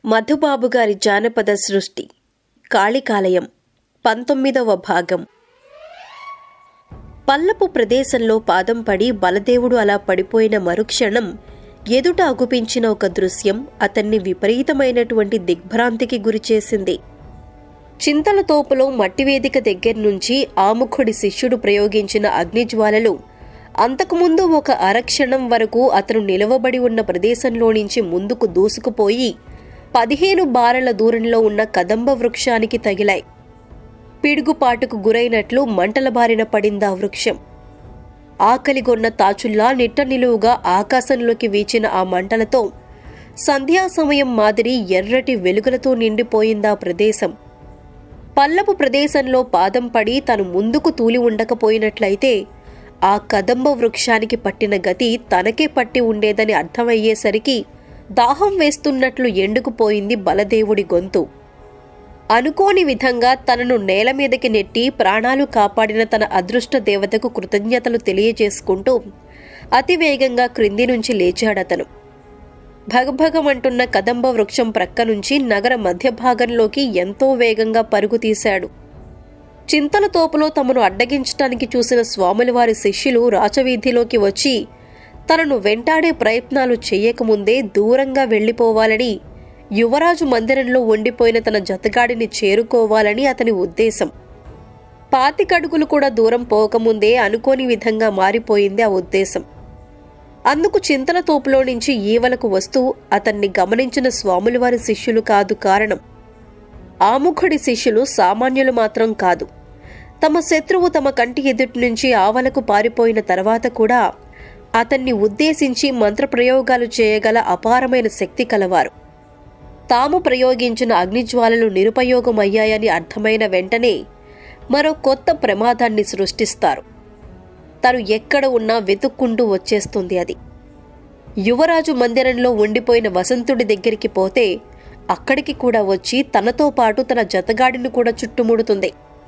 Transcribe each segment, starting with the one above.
మధుబాబు గారి జానపద సృష్టి కాళికాలయం పంతొమ్మిదవ భాగం పల్లపు ప్రదేశంలో పాదం పడి బలదేవుడు అలా పడిపోయిన మరుక్షణం ఎదుట అగుపించిన ఒక దృశ్యం అతన్ని విపరీతమైనటువంటి దిగ్భ్రాంతికి గురిచేసింది చింతల తోపులో మట్టివేదిక దగ్గర నుంచి ఆముఖుడి శిష్యుడు ప్రయోగించిన అగ్నిజ్వాలలు అంతకుముందు ఒక అరక్షణం వరకు అతను నిలవబడి ఉన్న ప్రదేశంలో నుంచి ముందుకు దూసుకుపోయి పదిహేను బారల దూరంలో ఉన్న కదంబ వృక్షానికి తగిలాయి పిడుగుపాటుకు గురైనట్లు మంటల బారిన పడిందా వృక్షం ఆకలిగొన్న తాచుల్లా నిట్ట నిలువుగా ఆకాశంలోకి వీచిన ఆ మంటలతో సంధ్యా సమయం మాదిరి ఎర్రటి వెలుగులతో నిండిపోయిందా ప్రదేశం పల్లపు ప్రదేశంలో పాదం పడి తను ముందుకు తూలి ఉండకపోయినట్లయితే ఆ కదంబ వృక్షానికి పట్టిన గతి తనకే పట్టి ఉండేదని అర్థమయ్యేసరికి దాహం వేస్తున్నట్లు ఎండుకుపోయింది బలదేవుడి గొంతు అనుకోని విధంగా తనను నేల మీదకి నెట్టి ప్రాణాలు కాపాడిన తన అదృష్ట దేవతకు కృతజ్ఞతలు తెలియజేసుకుంటూ అతివేగంగా క్రింది నుంచి లేచాడతను భగభగమంటున్న కదంబ వృక్షం ప్రక్క నుంచి నగర మధ్య భాగంలోకి ఎంతో వేగంగా పరుగు తీశాడు చింతల తోపులో తమను అడ్డగించటానికి చూసిన స్వాములవారి శిష్యులు రాచవీధిలోకి వచ్చి తనను వెంటాడే ప్రయత్నాలు చెయ్యకముందే దూరంగా వెళ్లిపోవాలని యువరాజు మందిరంలో ఉండిపోయిన తన జతగాడిని చేరుకోవాలని అతని ఉద్దేశం పాతికడుగులు కూడా దూరం పోకముందే అనుకోని విధంగా మారిపోయింది ఆ ఉద్దేశం అందుకు చింతల తోపులో నుంచి ఈవలకు వస్తూ అతన్ని గమనించిన స్వాములవారి శిష్యులు కాదు కారణం ఆముఖుడి శిష్యులు సామాన్యులు మాత్రం కాదు తమ శత్రువు తమ కంటి ఎదుటి నుంచి ఆవలకు పారిపోయిన తర్వాత కూడా అతన్ని ఉద్దేశించి మంత్రప్రయోగాలు చేయగల అపారమైన శక్తి కలవారు తాము ప్రయోగించిన అగ్నిజ్వాలలు నిరుపయోగమయ్యాయని అర్థమైన వెంటనే మరో కొత్త ప్రమాదాన్ని సృష్టిస్తారు తను ఎక్కడ ఉన్నా వెతుక్కుంటూ వచ్చేస్తుంది అది యువరాజు మందిరంలో ఉండిపోయిన వసంతుడి దగ్గరికి పోతే అక్కడికి కూడా వచ్చి తనతో పాటు తన జతగాడిని కూడా చుట్టుముడుతుంది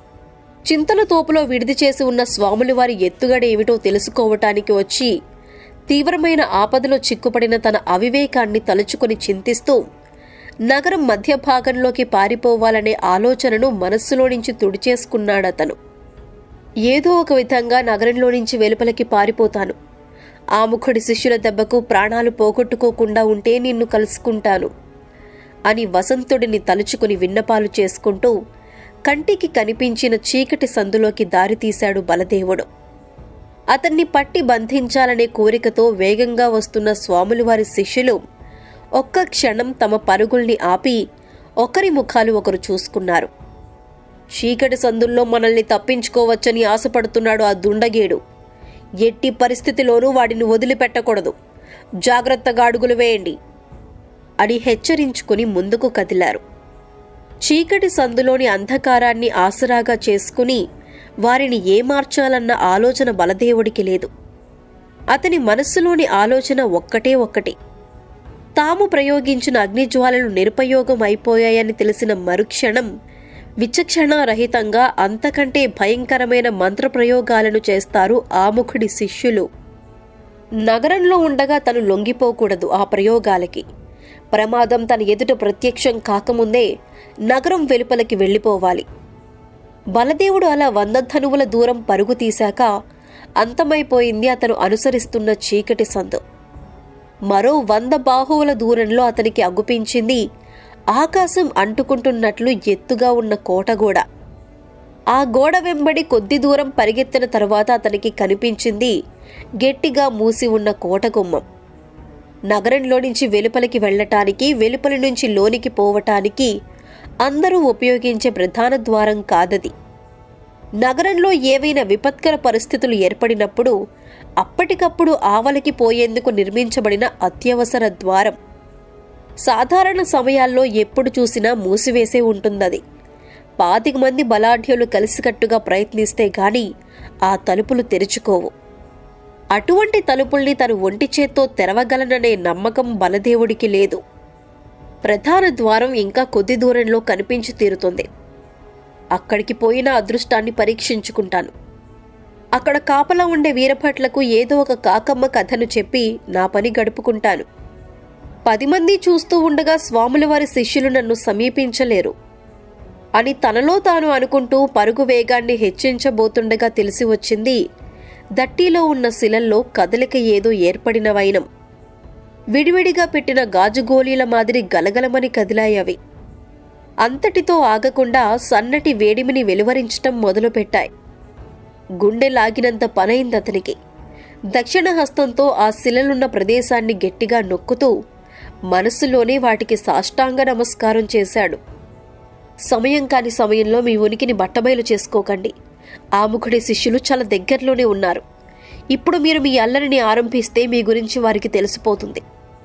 చింతల తోపులో విడిది చేసి ఉన్న స్వాములు వారి ఎత్తుగడ ఏమిటో తెలుసుకోవటానికి వచ్చి తీవ్రమైన ఆపదలో చిక్కుపడిన తన అవివేకాన్ని తలుచుకుని చింతిస్తూ నగరం మధ్య భాగంలోకి పారిపోవాలనే ఆలోచనను మనస్సులో నుంచి తుడిచేసుకున్నాడతను ఏదో ఒక విధంగా నగరంలో నుంచి వెలుపలికి పారిపోతాను ఆముఖుడి శిష్యుల దెబ్బకు ప్రాణాలు పోగొట్టుకోకుండా ఉంటే నిన్ను కలుసుకుంటాను అని వసంతుడిని తలుచుకుని విన్నపాలు చేసుకుంటూ కంటికి కనిపించిన చీకటి సందులోకి దారితీశాడు బలదేవుడు అతన్ని పట్టి బంధించాలనే కోరికతో వేగంగా వస్తున్న స్వాములవారి శిష్యులు ఒక్క క్షణం తమ పరుగుల్ని ఆపి ఒకరి ముఖాలు ఒకరు చూసుకున్నారు చీకటి సందుల్లో మనల్ని తప్పించుకోవచ్చని ఆశపడుతున్నాడు ఆ దుండగేడు ఎట్టి పరిస్థితిలోనూ వాడిని వదిలిపెట్టకూడదు జాగ్రత్తగా అడుగులు వేయండి అని హెచ్చరించుకుని ముందుకు కదిలారు చీకటి సందులోని అంధకారాన్ని ఆసరాగా చేసుకుని వారిని ఏమార్చాలన్న ఆలోచన బలదేవుడికి లేదు అతని మనస్సులోని ఆలోచన ఒక్కటే ఒక్కటి తాము ప్రయోగించిన అగ్నిజ్వాలలు నిరుపయోగం అయిపోయాయని తెలిసిన మరుక్షణం విచక్షణారహితంగా అంతకంటే భయంకరమైన మంత్రప్రయోగాలను చేస్తారు ఆముఖుడి శిష్యులు నగరంలో ఉండగా తను లొంగిపోకూడదు ఆ ప్రయోగాలకి ప్రమాదం తన ఎదుట ప్రత్యక్షం కాకముందే నగరం వెలుపలకి వెళ్ళిపోవాలి బలదేవుడు అలా వంద ధనువుల దూరం పరుగు తీశాక అంతమైపోయింది అతను అనుసరిస్తున్న చీకటి సందు మరో వంద బాహువుల దూరంలో అతనికి అగుపించింది ఆకాశం అంటుకుంటున్నట్లు ఎత్తుగా ఉన్న కోటగోడ ఆ గోడ వెంబడి కొద్ది దూరం పరిగెత్తిన తరువాత అతనికి కనిపించింది గట్టిగా మూసి ఉన్న కోటగుమ్మం నగరంలో నుంచి వెలుపలికి వెళ్లటానికి వెలుపలి నుంచి లోనికి పోవటానికి అందరూ ఉపయోగించే ప్రధాన ద్వారం కాదది నగరంలో ఏవైనా విపత్కర పరిస్థితులు ఏర్పడినప్పుడు అప్పటికప్పుడు ఆవలికి పోయేందుకు నిర్మించబడిన అత్యవసర ద్వారం సాధారణ సమయాల్లో ఎప్పుడు చూసినా మూసివేసే ఉంటుందది పాతిక మంది బలాఢ్యులు కలిసికట్టుగా ప్రయత్నిస్తే గాని ఆ తలుపులు తెరుచుకోవు అటువంటి తలుపుల్ని తను ఒంటి చేత్తో తెరవగలననే నమ్మకం బలదేవుడికి లేదు ప్రధాన ద్వారం ఇంకా కొద్ది దూరంలో కనిపించి తీరుతుంది అక్కడికి పోయిన అదృష్టాన్ని పరీక్షించుకుంటాను అక్కడ కాపలా ఉండే వీరభట్లకు ఏదో ఒక కాకమ్మ కథను చెప్పి నా పని గడుపుకుంటాను పది మంది చూస్తూ ఉండగా స్వాముల వారి శిష్యులు నన్ను సమీపించలేరు అని తనలో తాను అనుకుంటూ పరుగు వేగాన్ని హెచ్చించబోతుండగా తెలిసి వచ్చింది దట్టిలో ఉన్న శిలల్లో కదలిక ఏదో ఏర్పడిన వైనం విడివిడిగా పెట్టిన గాజు గోళీల మాదిరి గలగలమని కదిలాయవి అంతటితో ఆగకుండా సన్నటి వేడిమిని వెలువరించటం మొదలుపెట్టాయి గుండె లాగినంత పనైంది అతనికి దక్షిణ హస్తంతో ఆ శిలలున్న ప్రదేశాన్ని గట్టిగా నొక్కుతూ మనసులోనే వాటికి సాష్టాంగ నమస్కారం చేశాడు సమయం కాని సమయంలో మీ ఉనికిని బట్టబయలు చేసుకోకండి ఆముఖుడి శిష్యులు చాలా దగ్గరలోనే ఉన్నారు ఇప్పుడు మీరు మీ అల్లరిని ఆరంభిస్తే మీ గురించి వారికి తెలిసిపోతుంది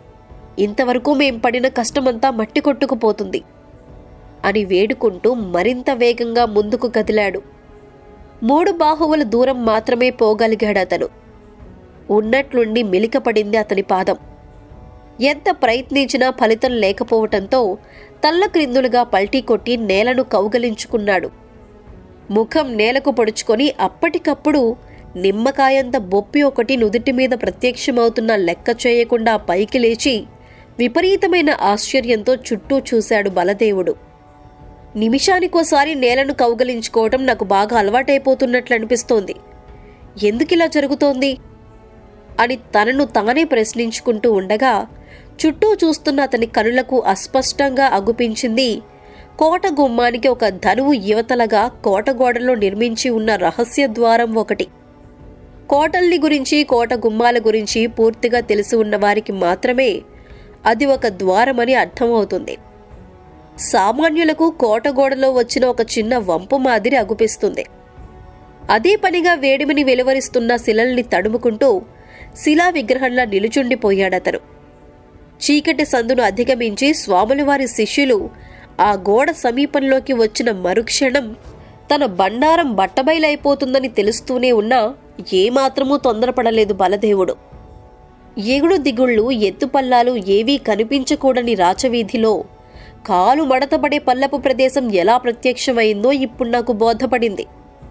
ఇంతవరకు మేం పడిన కష్టమంతా మట్టి కొట్టుకుపోతుంది అని వేడుకుంటూ మరింత వేగంగా ముందుకు కదిలాడు మూడు బాహువుల దూరం మాత్రమే పోగలిగాడు అతను ఉన్నట్లుండి మెలికపడింది అతని పాదం ఎంత ప్రయత్నించినా ఫలితం లేకపోవటంతో తల్ల క్రిందులుగా పల్టీ కొట్టి నేలను కౌగలించుకున్నాడు ముఖం నేలకు పొడుచుకొని అప్పటికప్పుడు నిమ్మకాయంత బొప్పి ఒకటి నుదుటి మీద ప్రత్యక్షమవుతున్న లెక్క చేయకుండా పైకి లేచి విపరీతమైన ఆశ్చర్యంతో చుట్టూ చూశాడు బలదేవుడు నిమిషానికోసారి నేలను కౌగలించుకోవటం నాకు బాగా అలవాటైపోతున్నట్లు అనిపిస్తోంది ఎందుకిలా జరుగుతోంది అని తనను తానే ప్రశ్నించుకుంటూ ఉండగా చుట్టూ చూస్తున్న అతని కనులకు అస్పష్టంగా అగుపించింది కోట గుమ్మానికి ఒక ధనువు యువతలగా కోటగోడలో నిర్మించి ఉన్న రహస్య ద్వారం ఒకటి కోటల్ని గురించి కోట గుమ్మాల గురించి పూర్తిగా తెలిసి ఉన్న వారికి మాత్రమే అది ఒక ద్వారమని అర్థమవుతుంది సామాన్యులకు కోటగోడలో వచ్చిన ఒక చిన్న వంపు మాదిరి అగుపిస్తుంది అదే పనిగా వేడిమిని వెలువరిస్తున్న శిలల్ని తడుముకుంటూ శిలా విగ్రహంలా నిలుచుండిపోయాడతను చీకటి సందును అధిగమించి స్వాములవారి శిష్యులు ఆ గోడ సమీపంలోకి వచ్చిన మరుక్షణం తన బండారం బట్టబయలైపోతుందని తెలుస్తూనే ఉన్నా ఏమాత్రమూ తొందరపడలేదు బలదేవుడు ఎగుడు దిగుళ్ళు ఎత్తుపల్లాలు ఏవీ కనిపించకూడని రాచవీధిలో కాలు మడతపడే పల్లపు ప్రదేశం ఎలా ప్రత్యక్షమైందో ఇప్పుడు నాకు బోధపడింది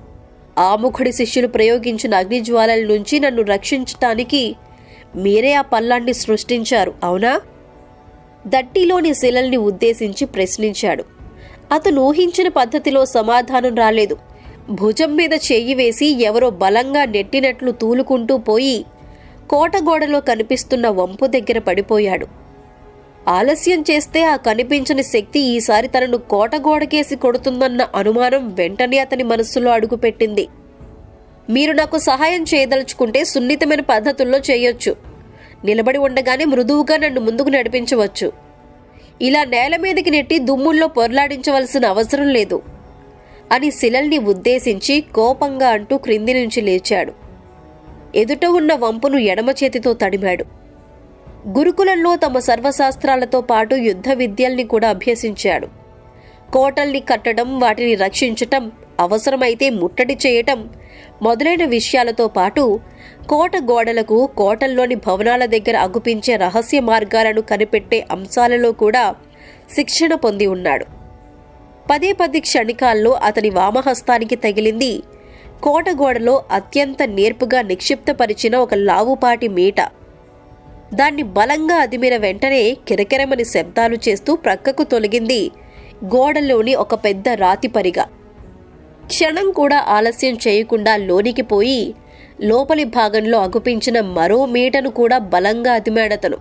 ఆముఖుడి శిష్యులు ప్రయోగించిన అగ్నిజ్వాలల నుంచి నన్ను రక్షించటానికి మీరే ఆ పల్లాన్ని సృష్టించారు అవునా దట్టిలోని శిలల్ని ఉద్దేశించి ప్రశ్నించాడు అతను ఊహించిన పద్ధతిలో సమాధానం రాలేదు భుజం మీద చెయ్యి వేసి ఎవరో బలంగా నెట్టినట్లు తూలుకుంటూ పోయి కోటగోడలో కనిపిస్తున్న వంపు దగ్గర పడిపోయాడు ఆలస్యం చేస్తే ఆ కనిపించని శక్తి ఈసారి తనను కోటగోడకేసి కొడుతుందన్న అనుమానం వెంటనే అతని మనస్సులో అడుగుపెట్టింది మీరు నాకు సహాయం చేయదలుచుకుంటే సున్నితమైన పద్ధతుల్లో చేయొచ్చు నిలబడి ఉండగానే మృదువుగా నన్ను ముందుకు నడిపించవచ్చు ఇలా నేల మీదకి నెట్టి దుమ్ముల్లో పొర్లాడించవలసిన అవసరం లేదు అని శిలల్ని ఉద్దేశించి కోపంగా అంటూ క్రింది నుంచి లేచాడు ఎదుట ఉన్న వంపును ఎడమ చేతితో తడిమాడు గురుకులంలో తమ సర్వశాస్త్రాలతో పాటు యుద్ధ విద్యల్ని కూడా అభ్యసించాడు కోటల్ని కట్టడం వాటిని రక్షించటం అవసరమైతే ముట్టడి చేయటం మొదలైన విషయాలతో పాటు కోట గోడలకు కోటల్లోని భవనాల దగ్గర అగుపించే రహస్య మార్గాలను కనిపెట్టే అంశాలలో కూడా శిక్షణ పొంది ఉన్నాడు పదే పది క్షణికాల్లో అతని వామహస్తానికి తగిలింది కోటగోడలో అత్యంత నేర్పుగా నిక్షిప్తపరిచిన ఒక లావుపాటి మీట దాన్ని బలంగా అదిమిన వెంటనే కిరకిరమని శబ్దాలు చేస్తూ ప్రక్కకు తొలగింది గోడలోని ఒక పెద్ద రాతి పరిగ క్షణం కూడా ఆలస్యం చేయకుండా లోనికి పోయి లోపలి భాగంలో అగుపించిన మరో మీటను కూడా బలంగా అదిమాడతను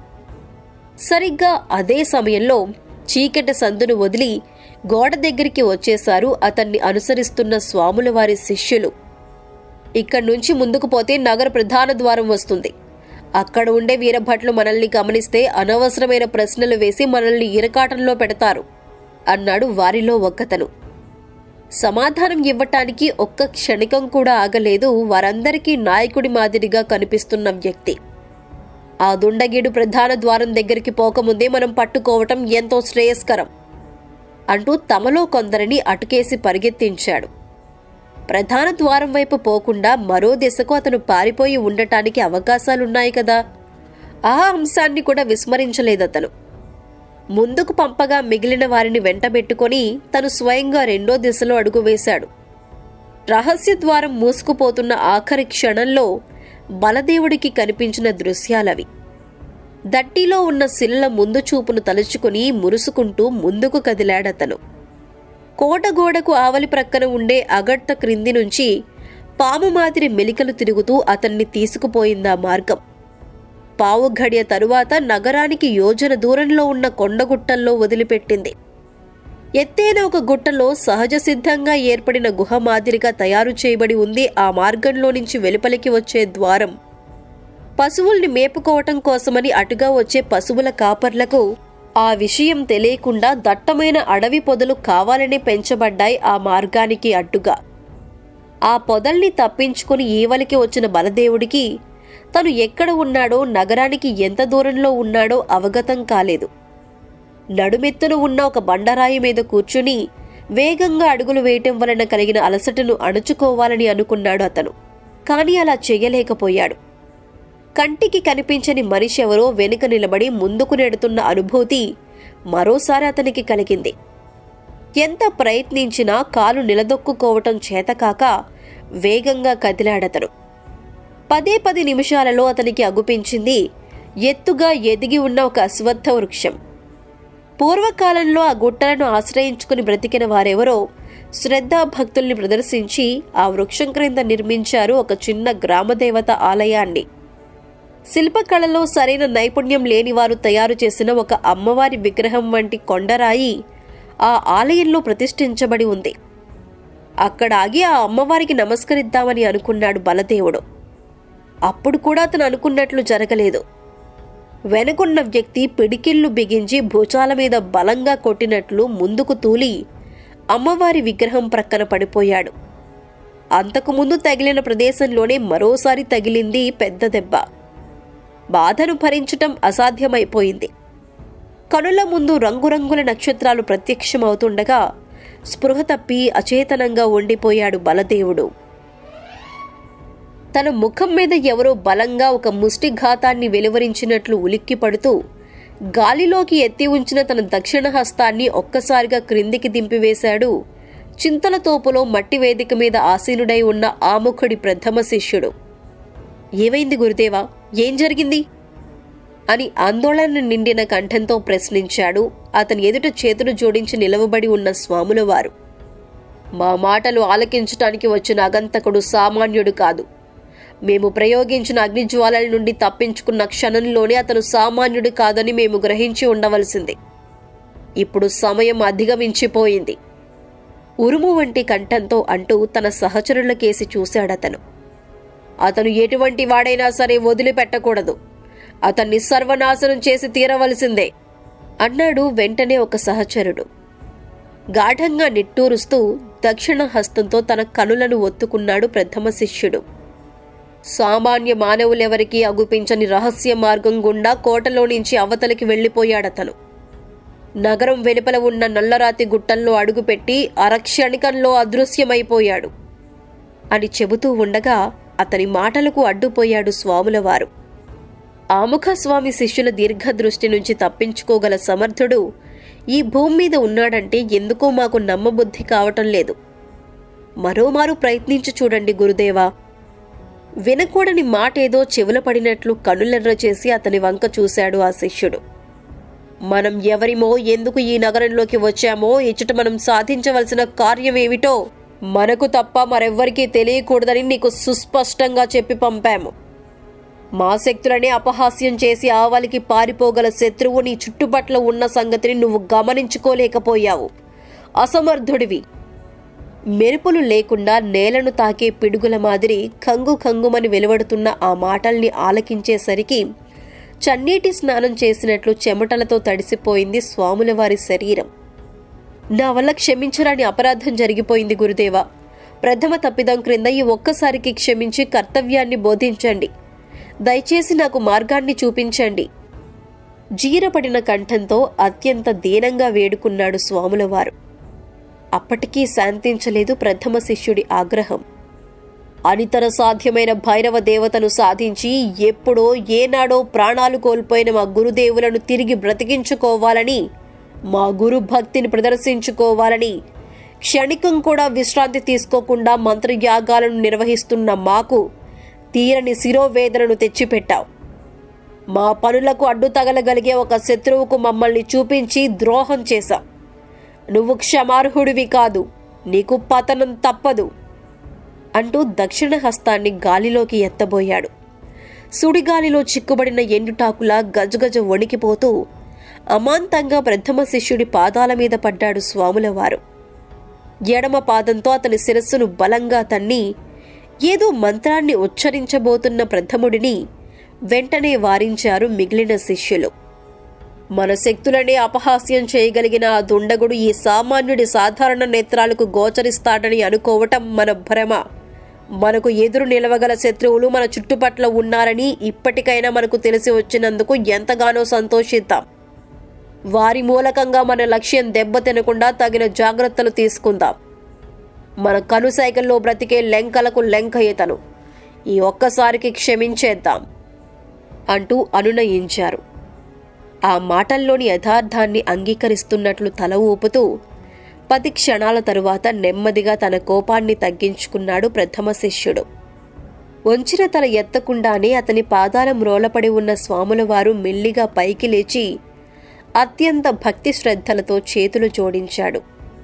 సరిగ్గా అదే సమయంలో చీకటి సందును వదిలి గోడ దగ్గరికి వచ్చేశారు అతన్ని అనుసరిస్తున్న స్వాముల వారి శిష్యులు ఇక్కడి నుంచి ముందుకు పోతే నగర ప్రధాన ద్వారం వస్తుంది అక్కడ ఉండే వీరభట్లు మనల్ని గమనిస్తే అనవసరమైన ప్రశ్నలు వేసి మనల్ని ఇరకాటంలో పెడతారు అన్నాడు వారిలో ఒక్కతను సమాధానం ఇవ్వటానికి ఒక్క క్షణికం కూడా ఆగలేదు వారందరికీ నాయకుడి మాదిరిగా కనిపిస్తున్న వ్యక్తి ఆ దుండగీడు ప్రధాన ద్వారం దగ్గరికి పోకముందే మనం పట్టుకోవటం ఎంతో శ్రేయస్కరం అంటూ తమలో కొందరిని అటుకేసి పరిగెత్తించాడు ప్రధాన ద్వారం వైపు పోకుండా మరో దిశకు అతను పారిపోయి ఉండటానికి అవకాశాలున్నాయి కదా ఆ అంశాన్ని కూడా విస్మరించలేదతను ముందుకు పంపగా మిగిలిన వారిని వెంటబెట్టుకొని తను స్వయంగా రెండో దిశలో అడుగు వేశాడు రహస్య ద్వారం మూసుకుపోతున్న ఆఖరి క్షణంలో బలదేవుడికి కనిపించిన దృశ్యాలవి దట్టిలో ఉన్న శిలల ముందు చూపును తలుచుకుని మురుసుకుంటూ ముందుకు కదిలాడతను కోటగోడకు ఆవలి ప్రక్కన ఉండే అగట్ట క్రింది నుంచి పాము మాదిరి మెలికలు తిరుగుతూ అతన్ని తీసుకుపోయిందా మార్గం పావు ఘడియ తరువాత నగరానికి యోజన దూరంలో ఉన్న కొండగుట్టల్లో వదిలిపెట్టింది ఎత్తైన ఒక గుట్టలో సహజ సిద్ధంగా ఏర్పడిన గుహ మాదిరిగా తయారు చేయబడి ఉంది ఆ మార్గంలో నుంచి వెలుపలికి వచ్చే ద్వారం పశువుల్ని మేపుకోవటం కోసమని అటుగా వచ్చే పశువుల కాపర్లకు ఆ విషయం తెలియకుండా దట్టమైన అడవి పొదలు కావాలనే పెంచబడ్డాయి ఆ మార్గానికి అడ్డుగా ఆ పొదల్ని తప్పించుకుని ఈవలికి వచ్చిన బలదేవుడికి తను ఎక్కడ ఉన్నాడో నగరానికి ఎంత దూరంలో ఉన్నాడో అవగతం కాలేదు నడుమెత్తున ఉన్న ఒక బండరాయి మీద కూర్చుని వేగంగా అడుగులు వేయటం వలన కలిగిన అలసటను అణుచుకోవాలని అనుకున్నాడు అతను కాని అలా చెయ్యలేకపోయాడు కంటికి కనిపించని మనిషి ఎవరో వెనుక నిలబడి ముందుకు నెడుతున్న అనుభూతి మరోసారి అతనికి కలిగింది ఎంత ప్రయత్నించినా కాలు నిలదొక్కుకోవటం చేతకాక వేగంగా కదిలాడతను పదే పది నిమిషాలలో అతనికి అగుపించింది ఎత్తుగా ఎదిగి ఉన్న ఒక అశ్వత్థ వృక్షం పూర్వకాలంలో ఆ గుట్టలను ఆశ్రయించుకుని బ్రతికిన వారెవరో శ్రద్ధాభక్తుల్ని ప్రదర్శించి ఆ వృక్షం క్రింద నిర్మించారు ఒక చిన్న గ్రామదేవత ఆలయాన్ని శిల్పకళలో సరైన నైపుణ్యం లేని వారు తయారు చేసిన ఒక అమ్మవారి విగ్రహం వంటి కొండరాయి ఆ ఆలయంలో ప్రతిష్ఠించబడి ఉంది అక్కడ ఆగి ఆ అమ్మవారికి నమస్కరిద్దామని అనుకున్నాడు బలదేవుడు అప్పుడు కూడా అతను అనుకున్నట్లు జరగలేదు వెనకున్న వ్యక్తి పిడికిళ్లు బిగించి భుజాల మీద బలంగా కొట్టినట్లు ముందుకు తూలి అమ్మవారి విగ్రహం ప్రక్కన పడిపోయాడు అంతకుముందు తగిలిన ప్రదేశంలోనే మరోసారి తగిలింది పెద్ద దెబ్బ బాధను భరించటం అసాధ్యమైపోయింది కనుల ముందు రంగురంగుల నక్షత్రాలు ప్రత్యక్షమవుతుండగా స్పృహ తప్పి అచేతనంగా ఉండిపోయాడు బలదేవుడు తన ముఖం మీద ఎవరో బలంగా ఒక ముష్టిఘాతాన్ని వెలువరించినట్లు ఉలిక్కి పడుతూ గాలిలోకి ఎత్తి ఉంచిన తన దక్షిణ హస్తాన్ని ఒక్కసారిగా క్రిందికి దింపివేశాడు చింతల తోపులో మట్టి వేదిక మీద ఆసీనుడై ఉన్న ఆముఖుడి ప్రథమ శిష్యుడు ఏమైంది గురుదేవా ఏం జరిగింది అని ఆందోళన నిండిన కంఠంతో ప్రశ్నించాడు అతని ఎదుట చేతులు జోడించి నిలవబడి ఉన్న స్వాముల వారు మా మాటలు ఆలకించటానికి వచ్చిన అగంతకుడు సామాన్యుడు కాదు మేము ప్రయోగించిన అగ్నిజ్వాలల నుండి తప్పించుకున్న క్షణంలోనే అతను సామాన్యుడు కాదని మేము గ్రహించి ఉండవలసింది ఇప్పుడు సమయం అధిగమించిపోయింది ఉరుము వంటి కంఠంతో అంటూ తన సహచరుల కేసి చూశాడతను అతను ఎటువంటి వాడైనా సరే వదిలిపెట్టకూడదు అతన్ని సర్వనాశనం చేసి తీరవలసిందే అన్నాడు వెంటనే ఒక సహచరుడు గాఢంగా నిట్టూరుస్తూ దక్షిణ హస్తంతో తన కనులను ఒత్తుకున్నాడు ప్రథమ శిష్యుడు సామాన్య మానవులెవరికీ అగుపించని రహస్య మార్గం గుండా కోటలో నుంచి అవతలికి వెళ్లిపోయాడతను నగరం వెలుపల ఉన్న నల్లరాతి గుట్టల్లో అడుగుపెట్టి అరక్షణికంలో అదృశ్యమైపోయాడు అని చెబుతూ ఉండగా అతని మాటలకు అడ్డుపోయాడు స్వాములవారు ఆముఖ స్వామి శిష్యుల దీర్ఘదృష్టి నుంచి తప్పించుకోగల సమర్థుడు ఈ భూమి మీద ఉన్నాడంటే ఎందుకో మాకు నమ్మబుద్ధి కావటం లేదు మరోమారు ప్రయత్నించి చూడండి గురుదేవా వినకూడని మాట ఏదో చెవుల పడినట్లు కనులెర్ర చేసి అతని వంక చూశాడు ఆ శిష్యుడు మనం ఎవరిమో ఎందుకు ఈ నగరంలోకి వచ్చామో ఇచ్చట మనం సాధించవలసిన కార్యమేమిటో మనకు తప్ప మరెవ్వరికీ తెలియకూడదని నీకు సుస్పష్టంగా చెప్పి పంపాము మా శక్తులనే అపహాస్యం చేసి ఆవలికి పారిపోగల శత్రువు నీ చుట్టుపట్ల ఉన్న సంగతిని నువ్వు గమనించుకోలేకపోయావు అసమర్థుడివి మెరుపులు లేకుండా నేలను తాకే పిడుగుల మాదిరి కంగు కంగుమని వెలువడుతున్న ఆ మాటల్ని ఆలకించేసరికి చన్నీటి స్నానం చేసినట్లు చెమటలతో తడిసిపోయింది స్వాముల వారి శరీరం నా వల్ల క్షమించరాని అపరాధం జరిగిపోయింది గురుదేవా ప్రథమ తప్పిదం క్రింద ఈ ఒక్కసారికి క్షమించి కర్తవ్యాన్ని బోధించండి దయచేసి నాకు మార్గాన్ని చూపించండి జీరపడిన కంఠంతో అత్యంత దీనంగా వేడుకున్నాడు స్వాములవారు అప్పటికీ శాంతించలేదు ప్రథమ శిష్యుడి ఆగ్రహం అనితర సాధ్యమైన భైరవ దేవతను సాధించి ఎప్పుడో ఏనాడో ప్రాణాలు కోల్పోయిన మా గురుదేవులను తిరిగి బ్రతికించుకోవాలని మా గురు భక్తిని ప్రదర్శించుకోవాలని క్షణికం కూడా విశ్రాంతి తీసుకోకుండా మంత్రయాగాలను నిర్వహిస్తున్న మాకు తీరని శిరోవేదనను తెచ్చిపెట్టావు మా పనులకు అడ్డు తగలగలిగే ఒక శత్రువుకు మమ్మల్ని చూపించి ద్రోహం చేశాం నువ్వు క్షమార్హుడివి కాదు నీకు పతనం తప్పదు అంటూ దక్షిణ హస్తాన్ని గాలిలోకి ఎత్తబోయాడు సుడిగాలిలో చిక్కుబడిన ఎండుటాకులా గజగజ వణికిపోతూ అమాంతంగా ప్రథమ శిష్యుడి పాదాల మీద పడ్డాడు స్వాములవారు ఎడమ పాదంతో అతని శిరస్సును బలంగా తన్ని ఏదో మంత్రాన్ని ఉచ్చరించబోతున్న ప్రథముడిని వెంటనే వారించారు మిగిలిన శిష్యులు మన శక్తులనే అపహాస్యం చేయగలిగిన ఆ దుండగుడు ఈ సామాన్యుడి సాధారణ నేత్రాలకు గోచరిస్తాడని అనుకోవటం మన భ్రమ మనకు ఎదురు నిలవగల శత్రువులు మన చుట్టుపట్ల ఉన్నారని ఇప్పటికైనా మనకు తెలిసి వచ్చినందుకు ఎంతగానో సంతోషిద్దాం వారి మూలకంగా మన లక్ష్యం దెబ్బతినకుండా తగిన జాగ్రత్తలు తీసుకుందాం మన కనుసైకల్లో బ్రతికే లెంకలకు లెంక ఇతను ఈ ఒక్కసారికి క్షమించేద్దాం అంటూ అనునయించారు ఆ మాటల్లోని యథార్థాన్ని అంగీకరిస్తున్నట్లు తల ఊపుతూ పది క్షణాల తరువాత నెమ్మదిగా తన కోపాన్ని తగ్గించుకున్నాడు ప్రథమ శిష్యుడు వంచిన తల ఎత్తకుండానే అతని పాదాల మ్రోలపడి ఉన్న స్వాముల వారు మెల్లిగా పైకి లేచి అత్యంత భక్తి శ్రద్ధలతో చేతులు జోడించాడు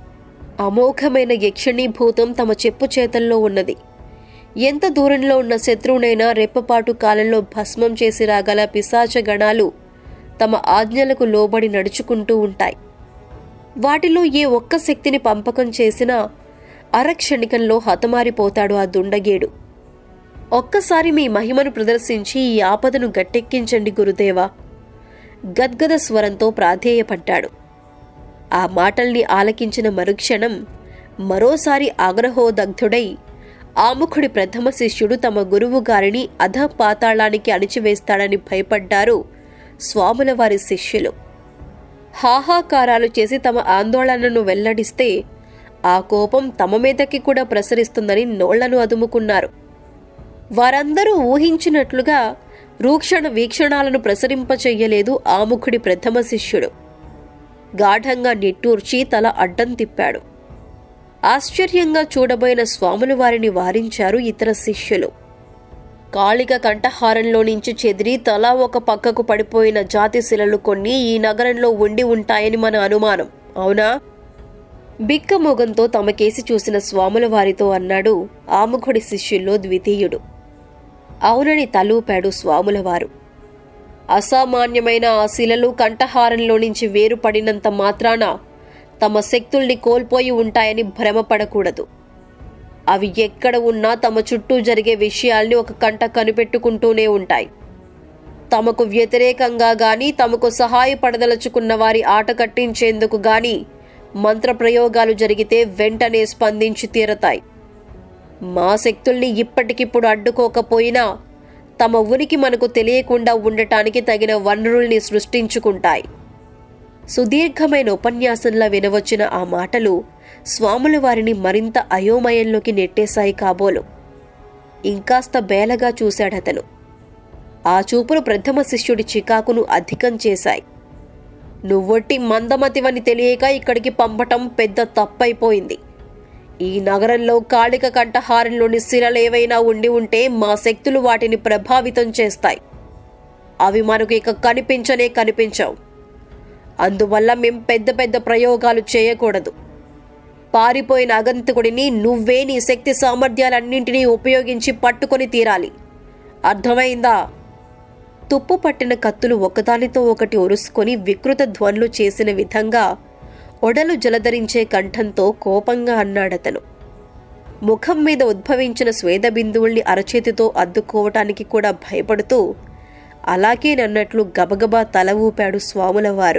అమోఘమైన యక్షిణీభూతం తమ చెప్పు చేతల్లో ఉన్నది ఎంత దూరంలో ఉన్న శత్రువునైనా రెప్పపాటు కాలంలో భస్మం చేసి రాగల పిశాచ గణాలు తమ ఆజ్ఞలకు లోబడి నడుచుకుంటూ ఉంటాయి వాటిలో ఏ ఒక్క శక్తిని పంపకం చేసినా అరక్షణికంలో హతమారిపోతాడు ఆ దుండగేడు ఒక్కసారి మీ మహిమను ప్రదర్శించి ఈ ఆపదను గట్టెక్కించండి గురుదేవా గద్గద స్వరంతో ప్రాధేయపడ్డాడు ఆ మాటల్ని ఆలకించిన మరుక్షణం మరోసారి ఆగ్రహోదగ్ధుడై ఆముఖుడి ప్రథమ శిష్యుడు తమ గురువు గారిని అధ పాతాళానికి అణిచివేస్తాడని భయపడ్డారు స్వాముల వారి శిష్యులు హాహాకారాలు చేసి తమ ఆందోళనను వెల్లడిస్తే ఆ కోపం తమ మీదకి కూడా ప్రసరిస్తుందని నోళ్లను అదుముకున్నారు వారందరూ ఊహించినట్లుగా రూక్షణ వీక్షణాలను ప్రసరింపచెయ్యలేదు ఆముఖుడి ప్రథమ శిష్యుడు గాఢంగా నిట్టూర్చి తల అడ్డం తిప్పాడు ఆశ్చర్యంగా చూడబోయిన స్వాములు వారిని వారించారు ఇతర శిష్యులు కాళిక కంఠహారంలో నుంచి చెదిరి తలా ఒక పక్కకు పడిపోయిన జాతి శిలలు కొన్ని ఈ నగరంలో ఉండి ఉంటాయని మన అనుమానం అవునా బిక్కమొగంతో తమకేసి చూసిన స్వాముల వారితో అన్నాడు ఆముఖుడి శిష్యుల్లో ద్వితీయుడు అవునని తలూపాడు స్వాములవారు అసామాన్యమైన ఆ శిలలు కంఠహారంలో నుంచి వేరుపడినంత మాత్రాన తమ శక్తుల్ని కోల్పోయి ఉంటాయని భ్రమపడకూడదు అవి ఎక్కడ ఉన్నా తమ చుట్టూ జరిగే విషయాల్ని ఒక కంట కనిపెట్టుకుంటూనే ఉంటాయి తమకు వ్యతిరేకంగా గాని తమకు సహాయపడదలుచుకున్న వారి ఆట కట్టించేందుకు గాని మంత్రప్రయోగాలు జరిగితే వెంటనే స్పందించి తీరతాయి మా శక్తుల్ని ఇప్పటికిప్పుడు అడ్డుకోకపోయినా తమ ఉనికి మనకు తెలియకుండా ఉండటానికి తగిన వనరుల్ని సృష్టించుకుంటాయి సుదీర్ఘమైన ఉపన్యాసంలా వినవచ్చిన ఆ మాటలు స్వాముల వారిని మరింత అయోమయంలోకి నెట్టేశాయి కాబోలు ఇంకాస్త బేలగా చూశాడతను ఆ చూపులు ప్రథమ శిష్యుడి చికాకును అధికం చేశాయి నువ్వొట్టి మందమతివని తెలియక ఇక్కడికి పంపటం పెద్ద తప్పైపోయింది ఈ నగరంలో కాళిక కంఠహారంలోని శిలలేవైనా ఉండి ఉంటే మా శక్తులు వాటిని ప్రభావితం చేస్తాయి అవి మనకు ఇక కనిపించనే కనిపించవు అందువల్ల మేం పెద్ద పెద్ద ప్రయోగాలు చేయకూడదు పారిపోయిన అగంతకుడిని నువ్వే నీ శక్తి సామర్థ్యాలన్నింటినీ ఉపయోగించి పట్టుకొని తీరాలి అర్థమైందా తుప్పు పట్టిన కత్తులు ఒకదానితో ఒకటి ఒరుసుకొని వికృత ధ్వనులు చేసిన విధంగా ఒడలు జలధరించే కంఠంతో కోపంగా అన్నాడతను ముఖం మీద ఉద్భవించిన స్వేద బిందువుల్ని అరచేతితో అద్దుకోవటానికి కూడా భయపడుతూ అలాగేనన్నట్లు గబగబా తల ఊపాడు స్వాములవారు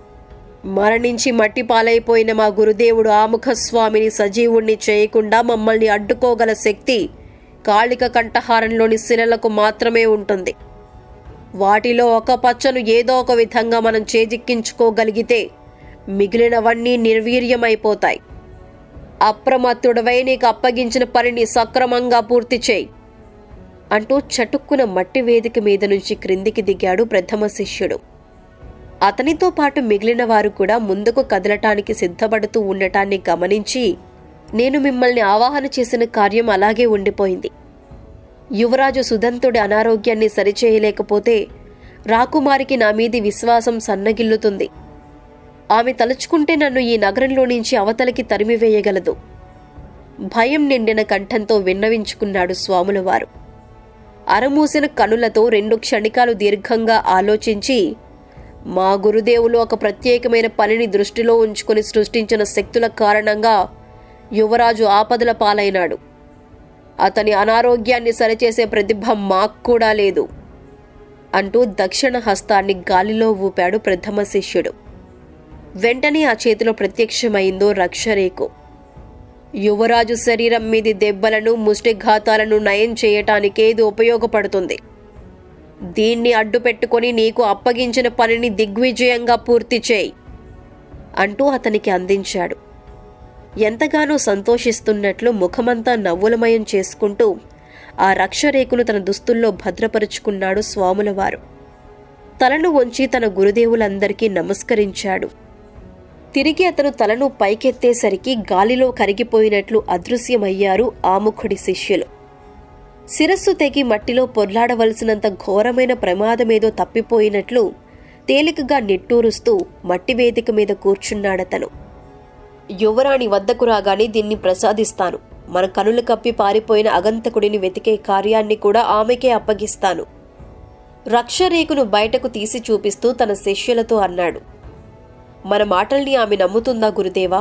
మరణించి మట్టి పాలైపోయిన మా గురుదేవుడు ఆముఖ స్వామిని సజీవుణ్ణి చేయకుండా మమ్మల్ని అడ్డుకోగల శక్తి కాళిక కంఠహారంలోని శిలలకు మాత్రమే ఉంటుంది వాటిలో ఒక పచ్చను ఏదో ఒక విధంగా మనం చేజిక్కించుకోగలిగితే మిగిలినవన్నీ నిర్వీర్యమైపోతాయి అప్రమత్తుడవై నీకు అప్పగించిన పనిని సక్రమంగా పూర్తి చేయి అంటూ చటుక్కున మట్టి వేదిక మీద నుంచి క్రిందికి దిగాడు ప్రథమ శిష్యుడు అతనితో పాటు మిగిలిన వారు కూడా ముందుకు కదలటానికి సిద్ధపడుతూ ఉండటాన్ని గమనించి నేను మిమ్మల్ని ఆవాహన చేసిన కార్యం అలాగే ఉండిపోయింది యువరాజు సుదంతుడి అనారోగ్యాన్ని సరిచేయలేకపోతే రాకుమారికి నా మీది విశ్వాసం సన్నగిల్లుతుంది ఆమె తలుచుకుంటే నన్ను ఈ నగరంలో నుంచి అవతలికి తరిమివేయగలదు భయం నిండిన కంఠంతో విన్నవించుకున్నాడు స్వాములవారు అరమూసిన కనులతో రెండు క్షణికాలు దీర్ఘంగా ఆలోచించి మా గురుదేవులు ఒక ప్రత్యేకమైన పనిని దృష్టిలో ఉంచుకొని సృష్టించిన శక్తుల కారణంగా యువరాజు ఆపదల పాలైనాడు అతని అనారోగ్యాన్ని సరిచేసే ప్రతిభ మాకు కూడా లేదు అంటూ దక్షిణ హస్తాన్ని గాలిలో ఊపాడు ప్రథమ శిష్యుడు వెంటనే ఆ చేతిలో ప్రత్యక్షమైందో రక్షరేకు యువరాజు శరీరం మీది దెబ్బలను ముష్టిఘాతాలను నయం చేయటానికే ఇది ఉపయోగపడుతుంది దీన్ని అడ్డు పెట్టుకొని నీకు అప్పగించిన పనిని దిగ్విజయంగా పూర్తి చేయి అంటూ అతనికి అందించాడు ఎంతగానో సంతోషిస్తున్నట్లు ముఖమంతా నవ్వులమయం చేసుకుంటూ ఆ రక్షరేకును తన దుస్తుల్లో భద్రపరుచుకున్నాడు స్వాములవారు తలను వంచి తన గురుదేవులందరికీ నమస్కరించాడు తిరిగి అతను తలను పైకెత్తేసరికి గాలిలో కరిగిపోయినట్లు అదృశ్యమయ్యారు ఆముఖుడి శిష్యులు శిరస్సు తెగి మట్టిలో పొర్లాడవలసినంత ఘోరమైన ప్రమాదమేదో తప్పిపోయినట్లు తేలికగా నిట్టూరుస్తూ మట్టి వేదిక మీద కూర్చున్నాడతను యువరాణి వద్దకు రాగానే దీన్ని ప్రసాదిస్తాను మన కనులు కప్పి పారిపోయిన అగంతకుడిని వెతికే కార్యాన్ని కూడా ఆమెకే అప్పగిస్తాను రక్షరేకును బయటకు తీసి చూపిస్తూ తన శిష్యులతో అన్నాడు మన మాటల్ని ఆమె నమ్ముతుందా గురుదేవా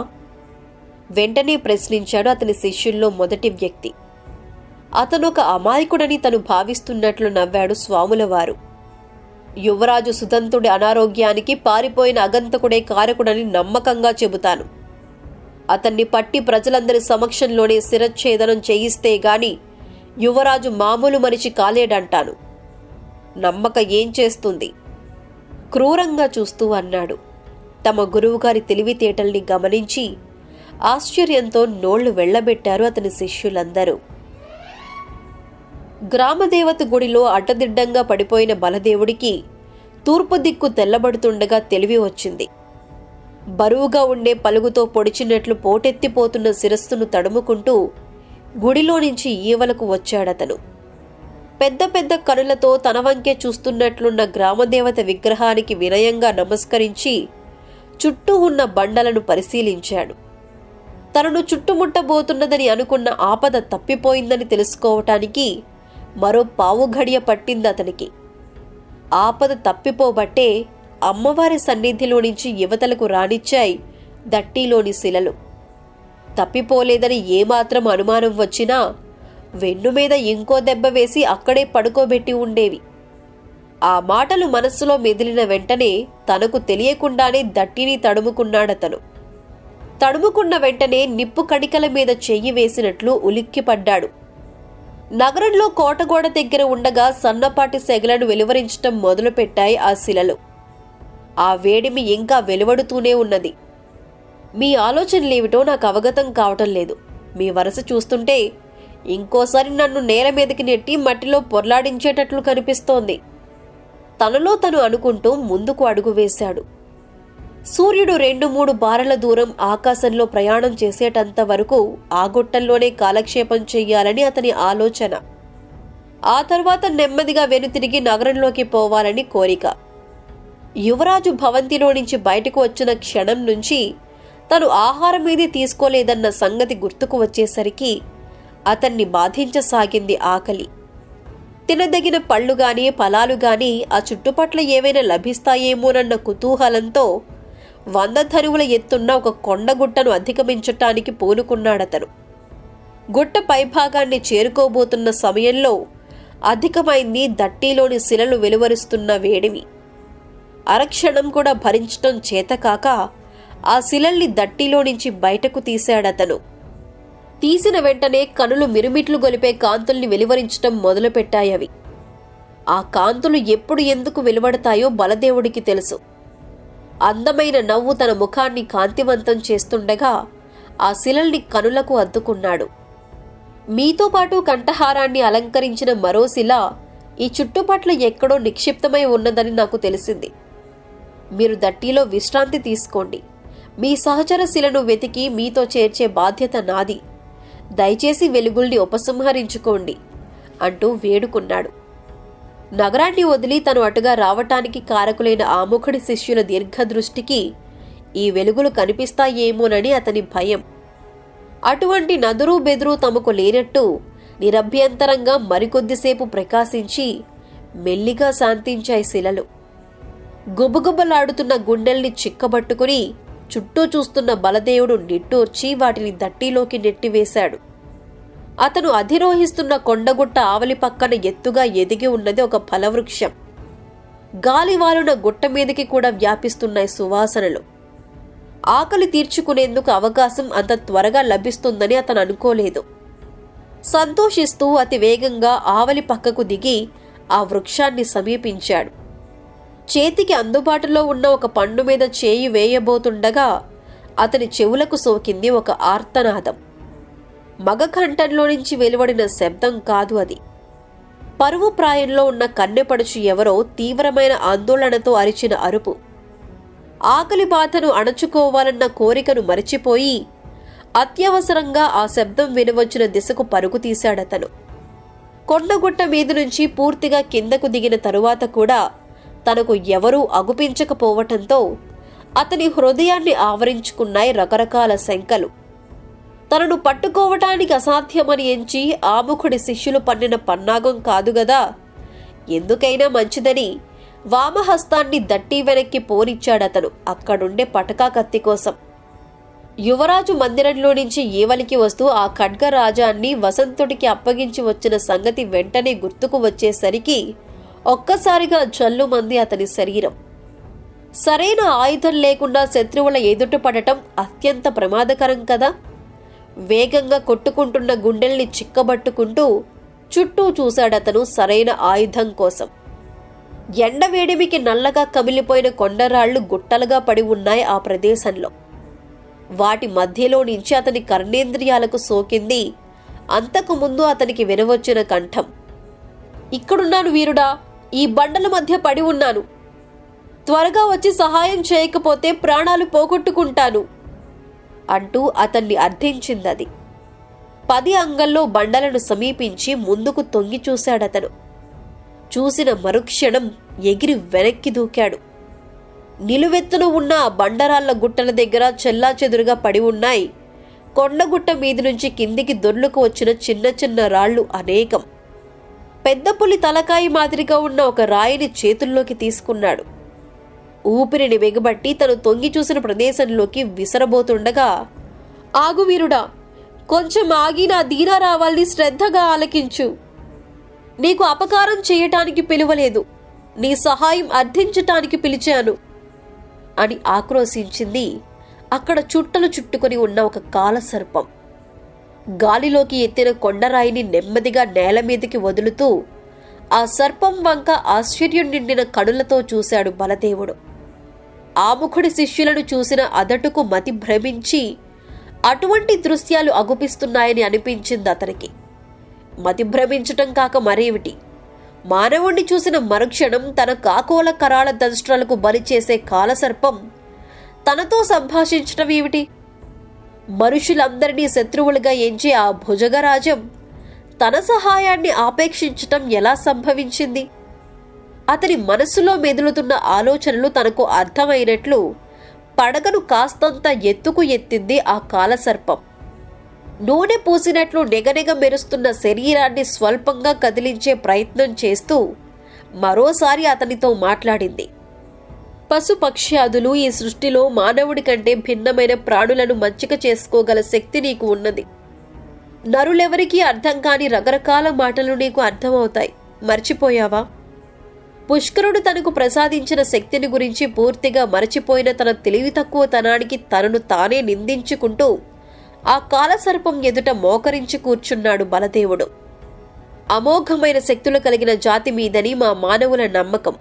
వెంటనే ప్రశ్నించాడు అతని శిష్యుల్లో మొదటి వ్యక్తి అతను ఒక అమాయకుడని తను భావిస్తున్నట్లు నవ్వాడు స్వాములవారు యువరాజు సుదంతుడి అనారోగ్యానికి పారిపోయిన అగంతకుడే కారకుడని నమ్మకంగా చెబుతాను అతన్ని పట్టి ప్రజలందరి సమక్షంలోనే శిరచ్ఛేదనం చేయిస్తే గాని యువరాజు మామూలు మనిషి కాలేడంటాను నమ్మక ఏం చేస్తుంది క్రూరంగా చూస్తూ అన్నాడు తమ గురువుగారి తెలివితేటల్ని గమనించి ఆశ్చర్యంతో నోళ్లు వెళ్లబెట్టారు అతని శిష్యులందరూ గ్రామదేవత గుడిలో అడ్డదిడ్డంగా పడిపోయిన బలదేవుడికి తూర్పు దిక్కు తెల్లబడుతుండగా తెలివి వచ్చింది బరువుగా ఉండే పలుగుతో పొడిచినట్లు పోటెత్తిపోతున్న శిరస్సును తడుముకుంటూ గుడిలో నుంచి ఈవలకు వచ్చాడతను పెద్ద పెద్ద కనులతో తన వంకే చూస్తున్నట్లున్న గ్రామదేవత విగ్రహానికి వినయంగా నమస్కరించి చుట్టూ ఉన్న బండలను పరిశీలించాడు తనను చుట్టుముట్టబోతున్నదని అనుకున్న ఆపద తప్పిపోయిందని తెలుసుకోవటానికి మరో పావు గడియ పట్టింది అతనికి ఆపద తప్పిపోబట్టే అమ్మవారి సన్నిధిలో నుంచి యువతలకు రానిచ్చాయి దట్టిలోని శిలలు తప్పిపోలేదని ఏమాత్రం అనుమానం వచ్చినా వెన్ను మీద ఇంకో దెబ్బ వేసి అక్కడే పడుకోబెట్టి ఉండేవి ఆ మాటలు మనస్సులో మెదిలిన వెంటనే తనకు తెలియకుండానే దట్టిని తడుముకున్నాడతను తడుముకున్న వెంటనే నిప్పు కడికల మీద చెయ్యి వేసినట్లు ఉలిక్కిపడ్డాడు నగరంలో కోటగోడ దగ్గర ఉండగా సన్నపాటి సెగలను వెలువరించటం మొదలుపెట్టాయి ఆ శిలలు ఆ వేడిమి ఇంకా వెలువడుతూనే ఉన్నది మీ ఆలోచనలేమిటో నాకు అవగతం కావటం లేదు మీ వరస చూస్తుంటే ఇంకోసారి నన్ను నేల మీదకి నెట్టి మట్టిలో పొర్లాడించేటట్లు కనిపిస్తోంది తనలో తను అనుకుంటూ ముందుకు అడుగు వేశాడు సూర్యుడు రెండు మూడు బారల దూరం ఆకాశంలో ప్రయాణం చేసేటంత వరకు ఆ గుట్టల్లోనే కాలక్షేపం చెయ్యాలని అతని ఆలోచన ఆ తర్వాత నెమ్మదిగా వెనుతిరిగి నగరంలోకి పోవాలని కోరిక యువరాజు భవంతిలో నుంచి బయటకు వచ్చిన క్షణం నుంచి తను ఆహారం ఏది తీసుకోలేదన్న సంగతి గుర్తుకు వచ్చేసరికి అతన్ని బాధించసాగింది ఆకలి తినదగిన పళ్ళు గాని ఫలాలు గాని ఆ చుట్టుపట్ల ఏవైనా లభిస్తాయేమోనన్న కుతూహలంతో వంద ధరువుల ఎత్తున్న ఒక కొండగుట్టను అధిగమించటానికి పూనుకున్నాడతను గుట్ట పైభాగాన్ని చేరుకోబోతున్న సమయంలో అధికమైంది దట్టిలోని శిలలు వెలువరుస్తున్న వేడిమి అరక్షణం కూడా భరించటం చేతకాక ఆ శిలల్ని దట్టిలో నుంచి బయటకు తీశాడతను తీసిన వెంటనే కనులు మిరుమిట్లు గొలిపే కాంతుల్ని వెలువరించటం మొదలుపెట్టాయవి ఆ కాంతులు ఎప్పుడు ఎందుకు వెలువడతాయో బలదేవుడికి తెలుసు అందమైన నవ్వు తన ముఖాన్ని కాంతివంతం చేస్తుండగా ఆ శిలల్ని కనులకు అద్దుకున్నాడు మీతో పాటు కంఠహారాన్ని అలంకరించిన మరో శిల ఈ చుట్టుపట్ల ఎక్కడో నిక్షిప్తమై ఉన్నదని నాకు తెలిసింది మీరు దట్టిలో విశ్రాంతి తీసుకోండి మీ సహచర శిలను వెతికి మీతో చేర్చే బాధ్యత నాది దయచేసి వెలుగుల్ని ఉపసంహరించుకోండి అంటూ వేడుకున్నాడు నగరాన్ని వదిలి తను అటుగా రావటానికి కారకులైన ఆముఖుడి శిష్యుల దీర్ఘదృష్టికి ఈ వెలుగులు కనిపిస్తాయేమోనని అతని భయం అటువంటి నదురు బెదురు తమకు లేనట్టు నిరభ్యంతరంగా మరికొద్దిసేపు ప్రకాశించి మెల్లిగా శాంతించాయి శిలలు గుబగుబలాడుతున్న గుండెల్ని చిక్కబట్టుకుని చుట్టూ చూస్తున్న బలదేవుడు నిట్టూర్చి వాటిని దట్టిలోకి నెట్టివేశాడు అతను అధిరోహిస్తున్న కొండగుట్ట ఆవలి పక్కన ఎత్తుగా ఎదిగి ఉన్నది ఒక ఫలవృక్షం గాలివాలున గుట్ట మీదకి కూడా వ్యాపిస్తున్నాయి సువాసనలు ఆకలి తీర్చుకునేందుకు అవకాశం అంత త్వరగా లభిస్తుందని అతను అనుకోలేదు సంతోషిస్తూ అతి వేగంగా ఆవలి పక్కకు దిగి ఆ వృక్షాన్ని సమీపించాడు చేతికి అందుబాటులో ఉన్న ఒక పండు మీద చేయి వేయబోతుండగా అతని చెవులకు సోకింది ఒక ఆర్తనాదం మగ కంఠంలో నుంచి వెలువడిన శబ్దం కాదు అది పరువు ప్రాయంలో ఉన్న కన్నెపడుచు ఎవరో తీవ్రమైన ఆందోళనతో అరిచిన అరుపు ఆకలి బాధను అణచుకోవాలన్న కోరికను మరచిపోయి అత్యవసరంగా ఆ శబ్దం వినవచ్చిన దిశకు పరుగు తీశాడతను కొండగుట్ట మీద నుంచి పూర్తిగా కిందకు దిగిన తరువాత కూడా తనకు ఎవరూ అగుపించకపోవటంతో అతని హృదయాన్ని ఆవరించుకున్నాయి రకరకాల శంకలు తనను పట్టుకోవటానికి అసాధ్యమని ఎంచి ఆముఖుడి శిష్యులు పన్నిన పన్నాగం కాదుగదా ఎందుకైనా మంచిదని వామహస్తాన్ని దట్టి వెనక్కి పోనిచ్చాడతను అక్కడుండే పటకా కత్తి కోసం యువరాజు మందిరంలో నుంచి ఈవలికి వస్తూ ఆ ఖడ్గరాజాన్ని వసంతుడికి అప్పగించి వచ్చిన సంగతి వెంటనే గుర్తుకు వచ్చేసరికి ఒక్కసారిగా జల్లుమంది అతని శరీరం సరైన ఆయుధం లేకుండా శత్రువుల ఎదుట పడటం అత్యంత ప్రమాదకరం కదా వేగంగా కొట్టుకుంటున్న గుండెల్ని చిక్కబట్టుకుంటూ చుట్టూ చూశాడతను సరైన ఆయుధం కోసం ఎండవేడిమికి నల్లగా కమిలిపోయిన కొండరాళ్లు గుట్టలుగా పడి ఉన్నాయి ఆ ప్రదేశంలో వాటి మధ్యలో నుంచి అతని కర్ణేంద్రియాలకు సోకింది అంతకు ముందు అతనికి వినవచ్చిన కంఠం ఇక్కడున్నాను వీరుడా ఈ బండల మధ్య పడి ఉన్నాను త్వరగా వచ్చి సహాయం చేయకపోతే ప్రాణాలు పోగొట్టుకుంటాను అంటూ అతన్ని అర్థించిందది పది అంగల్లో బండలను సమీపించి ముందుకు తొంగి చూశాడతను చూసిన మరుక్షణం ఎగిరి వెనక్కి దూకాడు నిలువెత్తున ఉన్న ఆ బండరాళ్ల గుట్టల దగ్గర చెల్లా చెదురుగా పడి ఉన్నాయి కొండగుట్ట మీది నుంచి కిందికి దొర్లుకు వచ్చిన చిన్న చిన్న రాళ్లు అనేకం పెద్ద పులి తలకాయి మాదిరిగా ఉన్న ఒక రాయిని చేతుల్లోకి తీసుకున్నాడు ఊపిరిని వెగబట్టి తను తొంగి చూసిన ప్రదేశంలోకి విసరబోతుండగా ఆగు వీరుడా కొంచెం ఆగి నా దీనారావాల్ని శ్రద్ధగా ఆలకించు నీకు అపకారం చేయటానికి పిలువలేదు నీ సహాయం అర్థించటానికి పిలిచాను అని ఆక్రోశించింది అక్కడ చుట్టలు చుట్టుకొని ఉన్న ఒక కాలసర్పం గాలిలోకి ఎత్తిన కొండరాయిని నెమ్మదిగా నేల మీదకి వదులుతూ ఆ సర్పం వంక ఆశ్చర్యం నిండిన కనులతో చూశాడు బలదేవుడు ఆముఖుడి శిష్యులను చూసిన అదటుకు మతి భ్రమించి అటువంటి దృశ్యాలు అగుపిస్తున్నాయని అనిపించింది అతనికి మతి భ్రమించటం కాక మరేమిటి మానవుణ్ణి చూసిన మరుక్షణం తన కాకోల కరాళ దంష్ట్రాలకు బలి చేసే కాలసర్పం తనతో సంభాషించటం ఏమిటి మనుషులందరినీ శత్రువులుగా ఎంచే ఆ భుజగరాజం తన సహాయాన్ని ఆపేక్షించటం ఎలా సంభవించింది అతని మనస్సులో మెదులుతున్న ఆలోచనలు తనకు అర్థమైనట్లు పడగను కాస్తంత ఎత్తుకు ఎత్తింది ఆ కాలసర్పం నూనె పూసినట్లు నెగనెగ మెరుస్తున్న శరీరాన్ని స్వల్పంగా కదిలించే ప్రయత్నం చేస్తూ మరోసారి అతనితో మాట్లాడింది పశుపక్ష్యాదులు ఈ సృష్టిలో మానవుడి కంటే భిన్నమైన ప్రాణులను మచ్చిక చేసుకోగల శక్తి నీకు ఉన్నది నరులెవరికీ అర్థం కాని రకరకాల మాటలు నీకు అర్థమవుతాయి మర్చిపోయావా పుష్కరుడు తనకు ప్రసాదించిన శక్తిని గురించి పూర్తిగా మరచిపోయిన తన తెలివి తక్కువతనానికి తనను తానే నిందించుకుంటూ ఆ కాలసర్పం ఎదుట మోకరించి కూర్చున్నాడు బలదేవుడు అమోఘమైన శక్తులు కలిగిన జాతి మీదని మా మానవుల నమ్మకం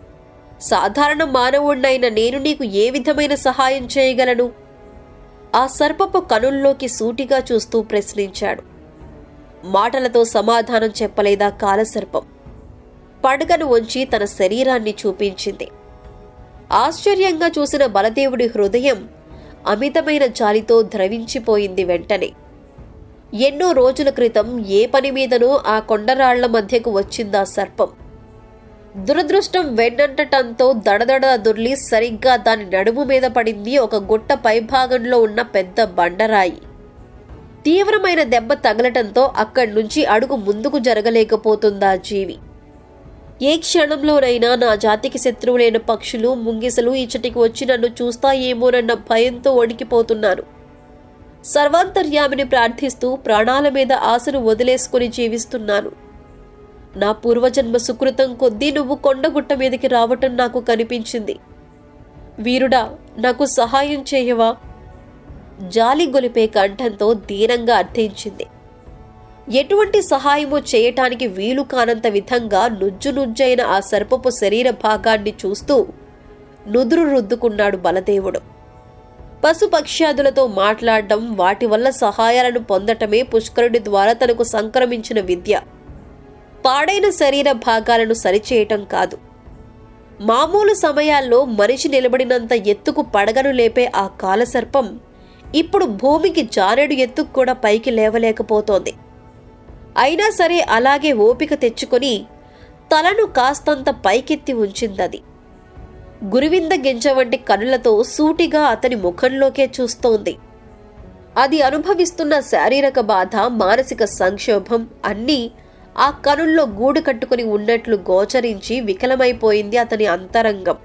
సాధారణ మానవుణ్ణైన నేను నీకు ఏ విధమైన సహాయం చేయగలను ఆ సర్పపు కనుల్లోకి సూటిగా చూస్తూ ప్రశ్నించాడు మాటలతో సమాధానం చెప్పలేదా కాలసర్పం పడగను వంచి తన శరీరాన్ని చూపించింది ఆశ్చర్యంగా చూసిన బలదేవుడి హృదయం అమితమైన జాలితో ద్రవించిపోయింది వెంటనే ఎన్నో రోజుల క్రితం ఏ పని మీదనో ఆ కొండరాళ్ల మధ్యకు వచ్చిందా సర్పం దురదృష్టం వెన్నంటటంతో దడదడ దొర్లి సరిగ్గా దాని నడుము మీద పడింది ఒక గుట్ట పైభాగంలో ఉన్న పెద్ద బండరాయి తీవ్రమైన దెబ్బ తగలటంతో అక్కడి నుంచి అడుగు ముందుకు జరగలేకపోతుందా జీవి ఏ క్షణంలోనైనా నా జాతికి శత్రువులైన పక్షులు ముంగిసలు ఇచ్చటికి వచ్చి నన్ను చూస్తాయేమోనన్న భయంతో వణికిపోతున్నాను సర్వాంతర్యామిని ప్రార్థిస్తూ ప్రాణాల మీద ఆశను వదిలేసుకుని జీవిస్తున్నాను నా పూర్వజన్మ సుకృతం కొద్దీ నువ్వు కొండగుట్ట మీదకి రావటం నాకు కనిపించింది వీరుడా నాకు సహాయం చేయవా జాలి గొలిపే కంఠంతో దీనంగా అర్థించింది ఎటువంటి సహాయము చేయటానికి వీలు కానంత విధంగా నుజ్జు నుజ్జైన ఆ సర్పపు శరీర భాగాన్ని చూస్తూ నుదురు రుద్దుకున్నాడు బలదేవుడు పశుపక్ష్యాదులతో మాట్లాడడం వాటి వల్ల సహాయాలను పొందటమే పుష్కరుడి ద్వారా తనకు సంక్రమించిన విద్య పాడైన శరీర భాగాలను సరిచేయటం కాదు మామూలు సమయాల్లో మనిషి నిలబడినంత ఎత్తుకు పడగను లేపే ఆ కాలసర్పం ఇప్పుడు భూమికి జానెడు ఎత్తుకు కూడా పైకి లేవలేకపోతోంది అయినా సరే అలాగే ఓపిక తెచ్చుకొని తలను కాస్తంత పైకెత్తి ఉంచిందది గురివింద గింజ వంటి కనులతో సూటిగా అతని ముఖంలోకే చూస్తోంది అది అనుభవిస్తున్న శారీరక బాధ మానసిక సంక్షోభం అన్నీ ఆ కనుల్లో గూడు కట్టుకుని ఉన్నట్లు గోచరించి వికలమైపోయింది అతని అంతరంగం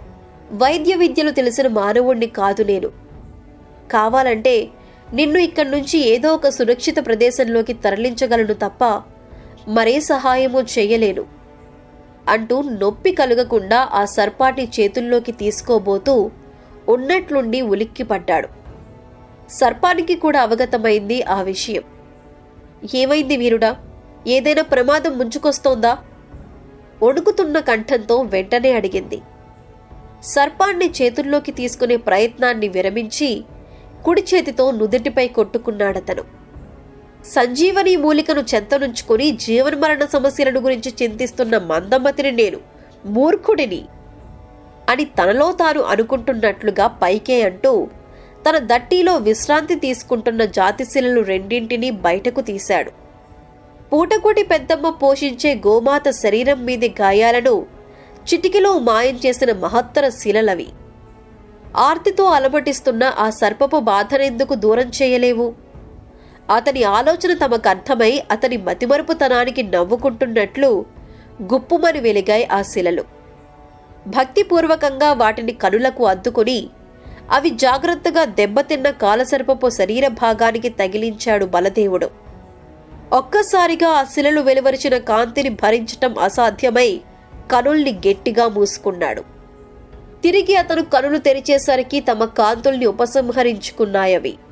వైద్య విద్యలు తెలిసిన మానవుణ్ణి కాదు నేను కావాలంటే నిన్ను ఇక్కడి నుంచి ఏదో ఒక సురక్షిత ప్రదేశంలోకి తరలించగలను తప్ప మరే సహాయమూ చెయ్యలేను అంటూ నొప్పి కలుగకుండా ఆ సర్పాటి చేతుల్లోకి తీసుకోబోతూ ఉన్నట్లుండి ఉలిక్కిపడ్డాడు సర్పానికి కూడా అవగతమైంది ఆ విషయం ఏమైంది వీరుడా ఏదైనా ప్రమాదం ముంచుకొస్తోందా వణుకుతున్న కంఠంతో వెంటనే అడిగింది సర్పాన్ని చేతుల్లోకి తీసుకునే ప్రయత్నాన్ని విరమించి కుడి చేతితో నుదుటిపై కొట్టుకున్నాడతను సంజీవని మూలికను చెంతనుంచుకుని జీవన్మరణ సమస్యలను గురించి చింతిస్తున్న మందమతిని నేను మూర్ఖుడిని అని తనలో తాను అనుకుంటున్నట్లుగా పైకే అంటూ తన దట్టీలో విశ్రాంతి తీసుకుంటున్న జాతిశిలలు రెండింటినీ బయటకు తీశాడు పూటకోటి పెద్దమ్మ పోషించే గోమాత శరీరం మీది గాయాలను చిటికిలో మాయం చేసిన మహత్తర శిలలవి ఆర్తితో అలమటిస్తున్న ఆ సర్పపు బాధనెందుకు దూరం చేయలేవు అతని ఆలోచన తమకు అర్థమై అతని మతిమరుపుతనానికి నవ్వుకుంటున్నట్లు గుప్పుమని వెలిగాయి ఆ శిలలు భక్తిపూర్వకంగా వాటిని కనులకు అద్దుకుని అవి జాగ్రత్తగా దెబ్బతిన్న కాలసర్పపు శరీర భాగానికి తగిలించాడు బలదేవుడు ఒక్కసారిగా ఆ శిలలు వెలువరిచిన కాంతిని భరించటం అసాధ్యమై కనుల్ని గట్టిగా మూసుకున్నాడు తిరిగి అతను కనులు తెరిచేసరికి తమ కాంతుల్ని ఉపసంహరించుకున్నాయవి